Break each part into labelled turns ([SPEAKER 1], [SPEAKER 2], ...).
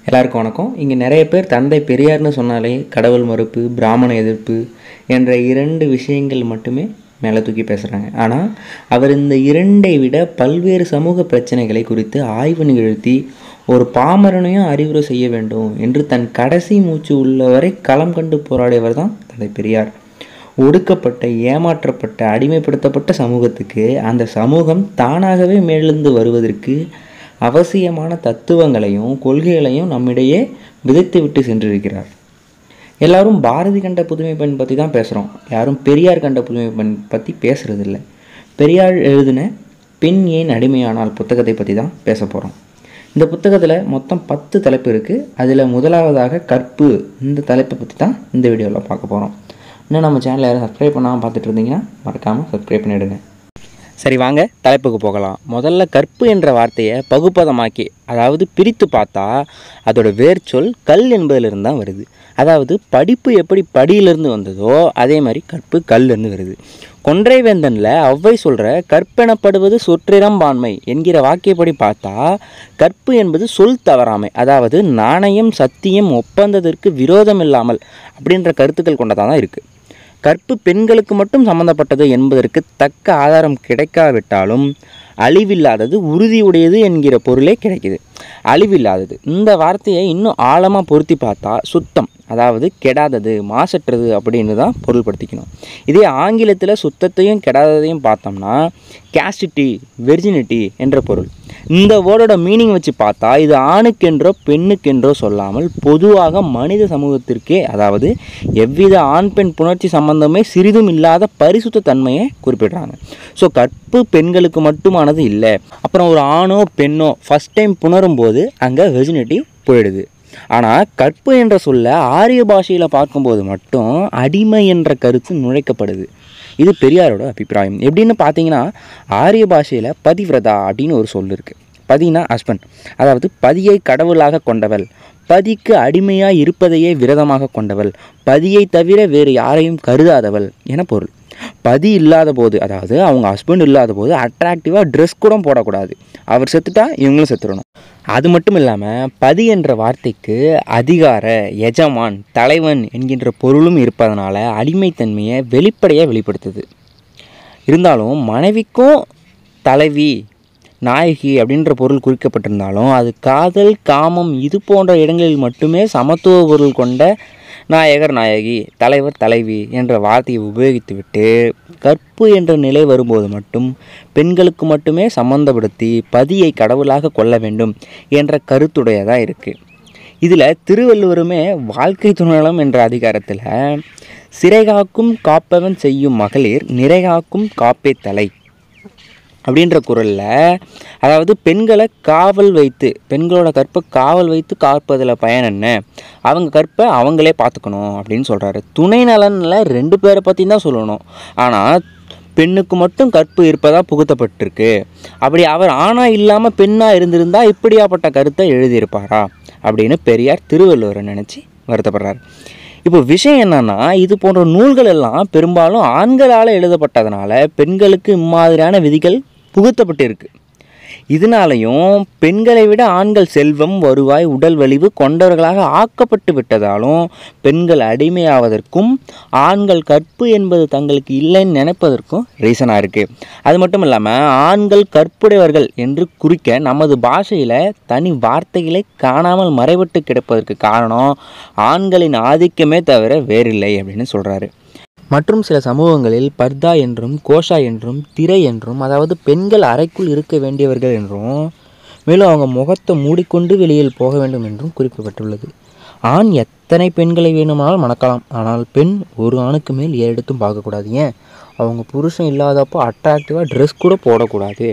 [SPEAKER 1] எல்லாருக்கும் வணக்கம் இங்கே நிறைய பேர் தந்தை பெரியார்னு சொன்னாலே கடவுள் மறுப்பு பிராமண எதிர்ப்பு என்ற இரண்டு விஷயங்கள் மட்டுமே மேலே தூக்கி பேசுகிறாங்க ஆனால் அவர் இந்த இரண்டை விட பல்வேறு சமூக பிரச்சனைகளை குறித்து ஆய்வு நிகழ்த்தி ஒரு பாமரனையும் அறிவுரை செய்ய வேண்டும் என்று தன் கடைசி மூச்சு உள்ளவரை களம் கண்டு போராடியவர் தான் தந்தை பெரியார் ஒடுக்கப்பட்ட ஏமாற்றப்பட்ட அடிமைப்படுத்தப்பட்ட சமூகத்துக்கு அந்த சமூகம் தானாகவே மேலெழுந்து வருவதற்கு அவசியமான தத்துவங்களையும் கொள்கைகளையும் நம்மிடையே விதைத்து விட்டு சென்றிருக்கிறார் எல்லாரும் பாரதி கண்ட புதுமை பெண் பற்றி தான் பேசுகிறோம் யாரும் பெரியார் கண்ட புதுமை பெண் பற்றி பேசுகிறதில்ல பெரியார் எழுதின பெண் ஏன் அடிமையானால் புத்தகத்தை பற்றி தான் பேச போகிறோம் இந்த புத்தகத்தில் மொத்தம் பத்து தலைப்பு இருக்குது அதில் முதலாவதாக கற்பு இந்த தலைப்பை பற்றி தான் இந்த வீடியோவில் பார்க்க போகிறோம் இன்னும் நம்ம சேனலை யாரும் சப்ஸ்கிரைப் பண்ணாமல் பார்த்துட்டு இருந்தீங்கன்னா மறக்காமல் சப்ஸ்கிரைப் பண்ணிவிடுங்க சரி வாங்க தலைப்புக்கு போகலாம் முதல்ல கற்பு என்ற வார்த்தையை பகுப்பதமாக்கி அதாவது பிரித்து பார்த்தா அதோட வேர்ச்சொல் கல் என்பதிலிருந்து தான் வருது அதாவது படிப்பு எப்படி படியிலிருந்து வந்ததோ அதே மாதிரி கற்பு கல்லிருந்து வருது கொன்றை வேந்தனில் ஒளவை சொல்கிற கற்பெனப்படுவது சொற்றிரம்பான்மை என்கிற வாக்கியப்படி பார்த்தா கற்பு என்பது சொல் தவறாமை அதாவது நாணயம் சத்தியம் ஒப்பந்தத்திற்கு விரோதம் இல்லாமல் அப்படின்ற கருத்துக்கள் கொண்டதாக தான் இருக்குது கற்பு பெண்களுக்கு மட்டும் சம்பந்தப்பட்டது என்பதற்கு தக்க ஆதாரம் கிடைக்காவிட்டாலும் அழிவில்லாதது உறுதியுடையது என்கிற பொருளே கிடைக்குது அழிவில்லாதது இந்த வார்த்தையை இன்னும் ஆழமாக பொருத்தி பார்த்தா சுத்தம் அதாவது கெடாதது மாசற்றது அப்படின்னு தான் பொருள்படுத்திக்கணும் இதே ஆங்கிலத்தில் சுத்தத்தையும் கெடாததையும் பார்த்தோம்னா கேஸ்டிட்டி வெர்ஜினிட்டி என்ற பொருள் இந்த வேர்டோட மீனிங் வச்சு பார்த்தா இது ஆணுக்கென்றோ பெண்ணுக்கென்றோ சொல்லாமல் பொதுவாக மனித சமூகத்திற்கே அதாவது எவ்வித ஆண் பெண் புணர்ச்சி சம்பந்தமே சிறிதும் இல்லாத பரிசுத்த தன்மையை குறிப்பிடுறாங்க ஸோ கற்பு பெண்களுக்கு மட்டுமானது இல்லை அப்புறம் ஒரு ஆணோ பெண்ணோ ஃபஸ்ட் டைம் புணரும் போது அங்கே வெர்ஜினிட்டி போயிடுது ஆனால் கற்பு என்ற சொல்ல ஆரிய பாஷையில் பார்க்கும்போது மட்டும் அடிமை என்ற கருத்து நுழைக்கப்படுது இது பெரியாரோட அபிப்பிராயம் எப்படின்னு பார்த்தீங்கன்னா ஆரிய பாஷையில் பதிவிரதா அப்படின்னு ஒரு சொல் இருக்குது பதினா ஹஸ்பண்ட் அதாவது பதியை கடவுளாக கொண்டவள் பதிக்கு அடிமையாக இருப்பதையே விரதமாக கொண்டவள் பதியை தவிர வேறு யாரையும் கருதாதவள் என பொருள் பதி இல்லாத போது அதாவது அவங்க ஹஸ்பண்ட் இல்லாத போது அட்ராக்டிவாக ட்ரெஸ் கூட போடக்கூடாது அவர் செத்துட்டா இவங்களும் செத்துடணும் அது மட்டும் இல்லாமல் பதி என்ற வார்த்தைக்கு அதிகார எஜமான் தலைவன் என்கின்ற பொருளும் இருப்பதனால அடிமைத்தன்மையை வெளிப்படையாக வெளிப்படுத்துது இருந்தாலும் மனைவிக்கும் தலைவி நாயகி அப்படின்ற பொருள் குறிக்கப்பட்டிருந்தாலும் அது காதல் காமம் இது போன்ற இடங்களில் மட்டுமே சமத்துவ பொருள் கொண்ட நாயகர் நாயகி தலைவர் தலைவி என்ற வார்த்தையை உபயோகித்துவிட்டு கற்பு என்ற நிலை வரும்போது மட்டும் பெண்களுக்கு மட்டுமே சம்பந்தப்படுத்தி பதியை கடவுளாக கொள்ள வேண்டும் என்ற கருத்துடையதாக இருக்குது இதில் திருவள்ளுவருமே வாழ்க்கை துணலம் என்ற அதிகாரத்தில் சிறைகாக்கும் காப்பவன் செய்யும் மகளிர் நிறைகாக்கும் காப்பே தலை அப்படின்ற குரலில் அதாவது பெண்களை காவல் வைத்து பெண்களோட கற்பை காவல் வைத்து காப்பதில் பயன் என்ன அவங்க கற்பை அவங்களே பார்த்துக்கணும் அப்படின்னு சொல்கிறாரு துணை நலனில் ரெண்டு பேரை பற்றி தான் சொல்லணும் ஆனால் பெண்ணுக்கு மட்டும் கற்பு இருப்பதாக புகுத்தப்பட்டிருக்கு அப்படி அவர் ஆணாக இல்லாமல் பெண்ணாக இருந்திருந்தால் இப்படியாப்பட்ட கருத்தை எழுதியிருப்பாரா அப்படின்னு பெரியார் திருவள்ளுவரை நினச்சி வருத்தப்படுறார் இப்போ விஷயம் என்னன்னா இது போன்ற நூல்கள் எல்லாம் பெரும்பாலும் ஆண்களால் எழுதப்பட்டதுனால பெண்களுக்கு இம்மாதிரியான விதிகள் புகுத்தப்பட்டிருக்கு இதனாலையும் பெண்களை விட ஆண்கள் செல்வம் வருவாய் உடல் வலிவு கொண்டவர்களாக ஆக்கப்பட்டு விட்டதாலும் பெண்கள் அடிமையாவதற்கும் ஆண்கள் கற்பு என்பது தங்களுக்கு இல்லைன்னு நினைப்பதற்கும் ரீசனாக இருக்குது அது மட்டும் இல்லாமல் ஆண்கள் கற்புடையவர்கள் என்று குறிக்க நமது பாஷையில் தனி வார்த்தைகளை காணாமல் மறைபட்டு கிடப்பதற்கு காரணம் ஆண்களின் ஆதிக்கமே தவிர வேறில்லை அப்படின்னு சொல்கிறாரு மற்றும் சில சமூகங்களில் பர்தா என்றும் கோஷா என்றும் திரை என்றும் அதாவது பெண்கள் அறைக்குள் இருக்க வேண்டியவர்கள் என்றும் மேலும் அவங்க முகத்தை மூடிக்கொண்டு வெளியில் போக வேண்டும் என்றும் குறிப்பிடப்பட்டுள்ளது ஆண் எத்தனை பெண்களை வேணுமானாலும் மணக்கலாம் ஆனால் பெண் ஒரு ஆணுக்கு மேல் ஏறெடுத்தும் பார்க்கக்கூடாது ஏன் அவங்க புருஷன் இல்லாதப்போ அட்ராக்டிவாக ட்ரெஸ் கூட போடக்கூடாது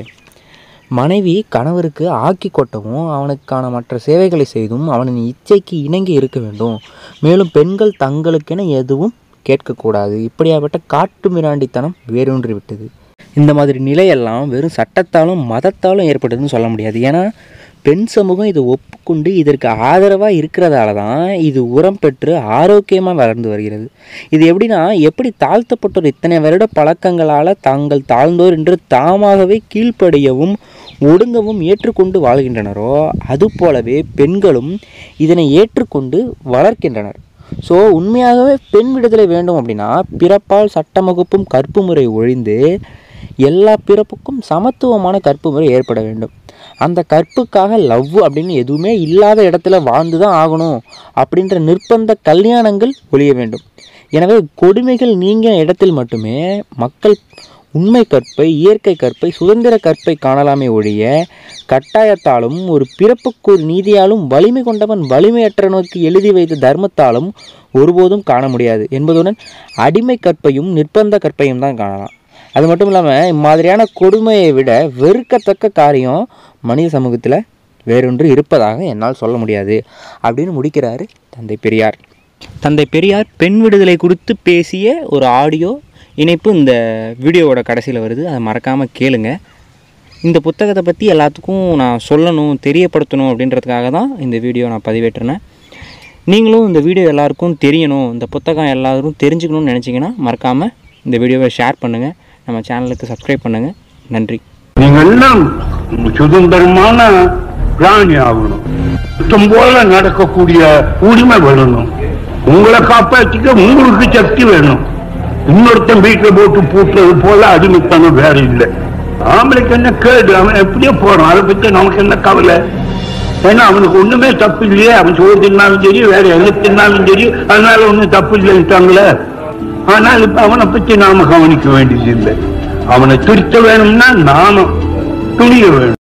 [SPEAKER 1] மனைவி கணவருக்கு ஆக்கி கொட்டவும் அவனுக்கான மற்ற சேவைகளை செய்தும் அவனின் இச்சைக்கு இணங்கி இருக்க வேண்டும் மேலும் பெண்கள் தங்களுக்கென எதுவும் கேட்கக்கூடாது இப்படியாப்பட்ட காட்டு மிராண்டித்தனம் வேரூன்றி விட்டது இந்த மாதிரி நிலையெல்லாம் வெறும் சட்டத்தாலும் மதத்தாலும் ஏற்பட்டதுன்னு சொல்ல முடியாது ஏன்னா பெண் சமூகம் இதை ஒப்புக்கொண்டு இதற்கு ஆதரவாக இருக்கிறதால தான் இது உரம் பெற்று ஆரோக்கியமாக வளர்ந்து வருகிறது இது எப்படின்னா எப்படி தாழ்த்தப்பட்டோர் இத்தனை வருட பழக்கங்களால் தாங்கள் தாழ்ந்தோர் என்று தாமாகவே கீழ்ப்படியவும் ஒடுங்கவும் ஏற்றுக்கொண்டு வாழ்கின்றனரோ அதுபோலவே பெண்களும் இதனை ஏற்றுக்கொண்டு வளர்க்கின்றனர் ஸோ உண்மையாகவே பெண் விடுதலை வேண்டும் அப்படின்னா பிறப்பால் சட்டம் வகுப்பும் கற்பு முறை ஒழிந்து எல்லா பிறப்புக்கும் சமத்துவமான கற்பு முறை ஏற்பட வேண்டும் அந்த கற்புக்காக லவ் அப்படின்னு எதுவுமே இல்லாத இடத்துல வாழ்ந்து தான் ஆகணும் அப்படின்ற நிர்பந்த கல்யாணங்கள் ஒழிய வேண்டும் எனவே கொடுமைகள் நீங்கிய இடத்தில் மட்டுமே மக்கள் உண்மை கற்பை இயற்கை கற்பை சுதந்திர கற்பை காணலாமே ஒழிய கட்டாயத்தாலும் ஒரு பிறப்புக்கு ஒரு நீதியாலும் வலிமை கொண்டவன் வலிமையற்றவனுக்கு எழுதி வைத்த தர்மத்தாலும் ஒருபோதும் காண முடியாது என்பதுடன் அடிமை கற்பையும் நிர்பந்த கற்பையும் தான் காணலாம் அது மட்டும் இல்லாமல் இம்மாதிரியான கொடுமையை விட வெறுக்கத்தக்க காரியம் மனித சமூகத்தில் வேறொன்று இருப்பதாக என்னால் சொல்ல முடியாது அப்படின்னு முடிக்கிறாரு தந்தை பெரியார் தந்தை பெரியார் பெண் விடுதலை குறித்து பேசிய ஒரு ஆடியோ இணைப்பு இந்த வீடியோவோட கடைசியில் வருது அதை மறக்காமல் கேளுங்க இந்த புத்தகத்தை பற்றி எல்லாத்துக்கும் நான் சொல்லணும் தெரியப்படுத்தணும் அப்படின்றதுக்காக தான் இந்த வீடியோ நான் பதிவேற்றினேன் நீங்களும் இந்த வீடியோ எல்லாருக்கும் தெரியணும் இந்த புத்தகம் எல்லாரும் தெரிஞ்சுக்கணும்னு நினச்சிங்கன்னா மறக்காமல் இந்த வீடியோவை ஷேர் பண்ணுங்கள் நம்ம சேனலுக்கு சப்ஸ்கிரைப் பண்ணுங்கள் நன்றி
[SPEAKER 2] நீங்க எல்லாம் சுதந்திரமான பிராணி ஆகணும் சுத்தம் போல நடக்கக்கூடிய உரிமை வரணும் உங்களை காப்பாற்றிக்க உங்களுக்கு சக்தி வேணும் இன்னொருத்தன் வீட்டுல போட்டு பூட்டுறது போல அடிமைத்தனம் வேற இல்லை ஆம்பளைக்கு என்ன கேடு அவன் எப்படியோ போறான் அதை பத்தி நமக்கு என்ன கவலை ஏன்னா அவனுக்கு ஒண்ணுமே தப்பு இல்லையே அவன் சோறு தின்னாலும் சரி வேற எது தின்னாலும் சரி அதனால ஒண்ணும் தப்பு இல்லைன்ட்டாங்களே ஆனால் இப்ப அவனை பத்தி நாம கவனிக்க வேண்டியது இல்லை அவனை திருத்த வேணும்னா நாம துணிய வேணும்